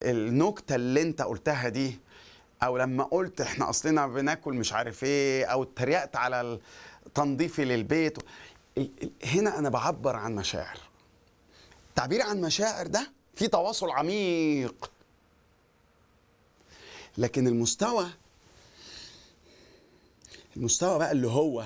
النكته اللي انت قلتها دي او لما قلت احنا اصلنا بناكل مش عارف ايه او اتريقت على تنظيفي للبيت ال- ال- هنا انا بعبر عن مشاعر التعبير عن مشاعر ده في تواصل عميق لكن المستوى المستوى بقى اللي هو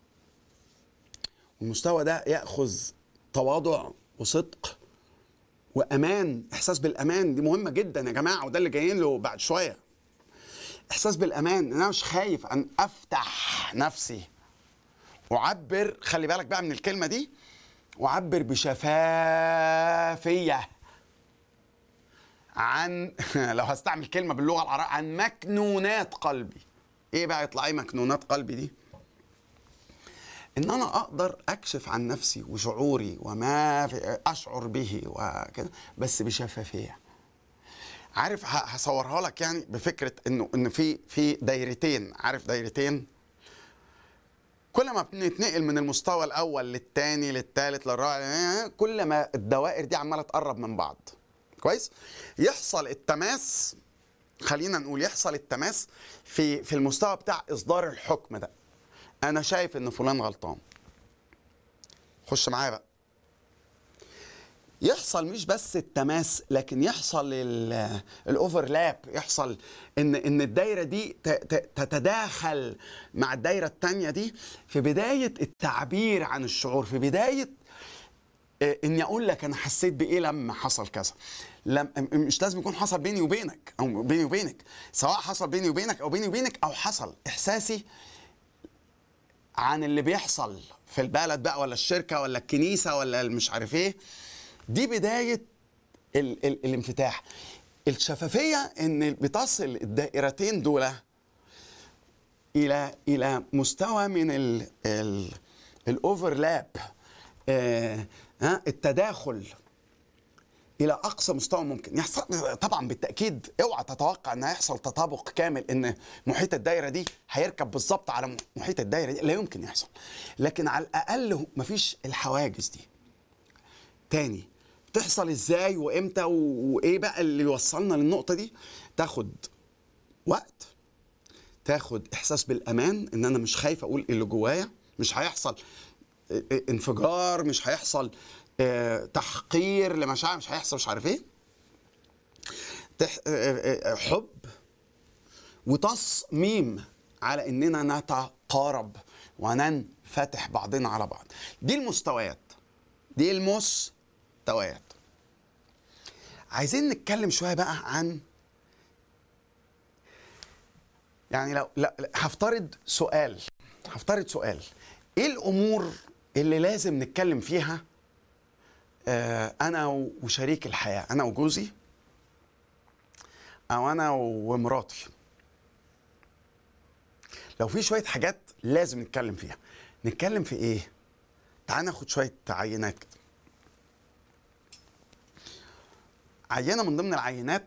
المستوى ده ياخذ تواضع وصدق وامان احساس بالامان دي مهمه جدا يا جماعه وده اللي جايين له بعد شويه احساس بالامان ان انا مش خايف ان افتح نفسي اعبر خلي بالك بقى من الكلمه دي اعبر بشفافيه عن لو هستعمل كلمه باللغه العربيه عن مكنونات قلبي ايه بقى يطلع ايه مكنونات قلبي دي ان انا اقدر اكشف عن نفسي وشعوري وما في اشعر به وكده بس بشفافيه عارف ه- هصورها لك يعني بفكره انه ان في في دايرتين عارف دايرتين كل ما بنتنقل من المستوى الاول للثاني للثالث للرابع كل ما الدوائر دي عماله تقرب من بعض كويس يحصل التماس خلينا نقول يحصل التماس في في المستوى بتاع اصدار الحكم ده انا شايف ان فلان غلطان خش معايا بقى يحصل مش بس التماس لكن يحصل ال- الاوفرلاب يحصل ان ان الدايره دي ت- ت- تتداخل مع الدايره الثانيه دي في بدايه التعبير عن الشعور في بدايه آه، اني اقول لك انا حسيت بايه لما حصل كذا لم مش لازم يكون حصل بيني وبينك او بيني وبينك سواء حصل بيني وبينك او بيني وبينك او حصل احساسي عن اللي بيحصل في البلد بقى ولا الشركه ولا الكنيسه ولا مش عارف ايه دي بدايه ال ال الانفتاح الشفافيه ان بتصل الدائرتين دول الى الى مستوى من ال ال الاوفرلاب آه ها التداخل الى اقصى مستوى ممكن يحصل طبعا بالتاكيد اوعى تتوقع ان هيحصل تطابق كامل ان محيط الدايره دي هيركب بالظبط على محيط الدايره دي لا يمكن يحصل لكن على الاقل مفيش الحواجز دي تاني تحصل ازاي وامتى و- وايه بقى اللي يوصلنا للنقطه دي تاخد وقت تاخد احساس بالامان ان انا مش خايف اقول اللي جوايا مش هيحصل اه، اه، انفجار مش هيحصل اه، تحقير لمشاعر مش هيحصل مش عارف ايه تح... اه، اه، اه، حب وتصميم على اننا نتقارب وننفتح بعضنا على بعض دي المستويات دي المستويات عايزين نتكلم شويه بقى عن يعني لو لا لا، هفترض سؤال هفترض سؤال ايه الامور اللي لازم نتكلم فيها آه انا وشريك الحياه انا وجوزي او انا ومراتي لو في شويه حاجات لازم نتكلم فيها نتكلم في ايه تعال ناخد شويه عينات كده عينه من ضمن العينات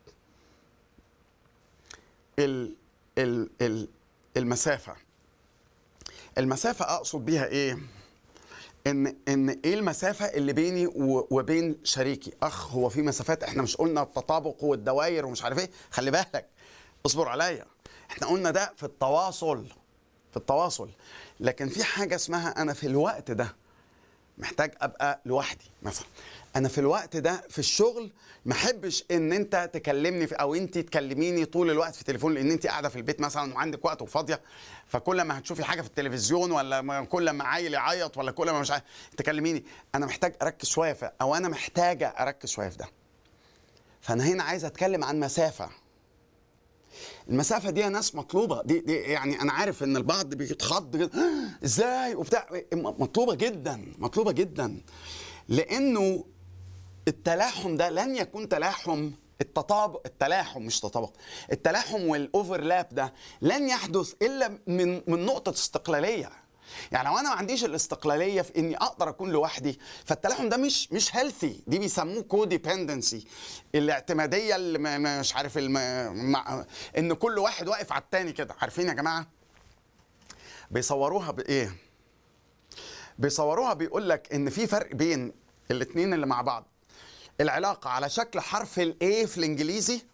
ال ال ال المسافه المسافه اقصد بيها ايه ان ان ايه المسافه اللي بيني و- وبين شريكي اخ هو في مسافات احنا مش قلنا التطابق والدوائر ومش عارف ايه خلي بالك اصبر عليا احنا قلنا ده في التواصل في التواصل لكن في حاجه اسمها انا في الوقت ده محتاج ابقى لوحدي مثلا انا في الوقت ده في الشغل ما احبش ان انت تكلمني في او انت تكلميني طول الوقت في التليفون لان انت قاعده في البيت مثلا وعندك وقت وفاضيه فكل ما هتشوفي حاجه في التلفزيون ولا ما- كل ما عيل يعيط ولا كل ما مش عارف تكلميني انا محتاج اركز شويه في او انا محتاجه اركز شويه في ده فانا هنا عايز اتكلم عن مسافه المسافه دي يا ناس مطلوبه دي, دي يعني انا عارف ان البعض بيتخض كده ازاي وبتاع م- مطلوبه جدا مطلوبه جدا لانه التلاحم ده لن يكون تلاحم التطابق التلاحم مش تطابق التلاحم والاوفرلاب ده لن يحدث الا من من نقطه استقلاليه يعني لو انا ما عنديش الاستقلاليه في اني اقدر اكون لوحدي فالتلاحم ده مش مش هيلثي دي بيسموه كوديبندنسي الاعتماديه اللي ما- ما- مش عارف الم... مع... ان كل واحد واقف على التاني كده عارفين يا جماعه بيصوروها بايه بيصوروها بيقول لك ان في فرق بين الاثنين اللي مع بعض العلاقه على شكل حرف الاي في الانجليزي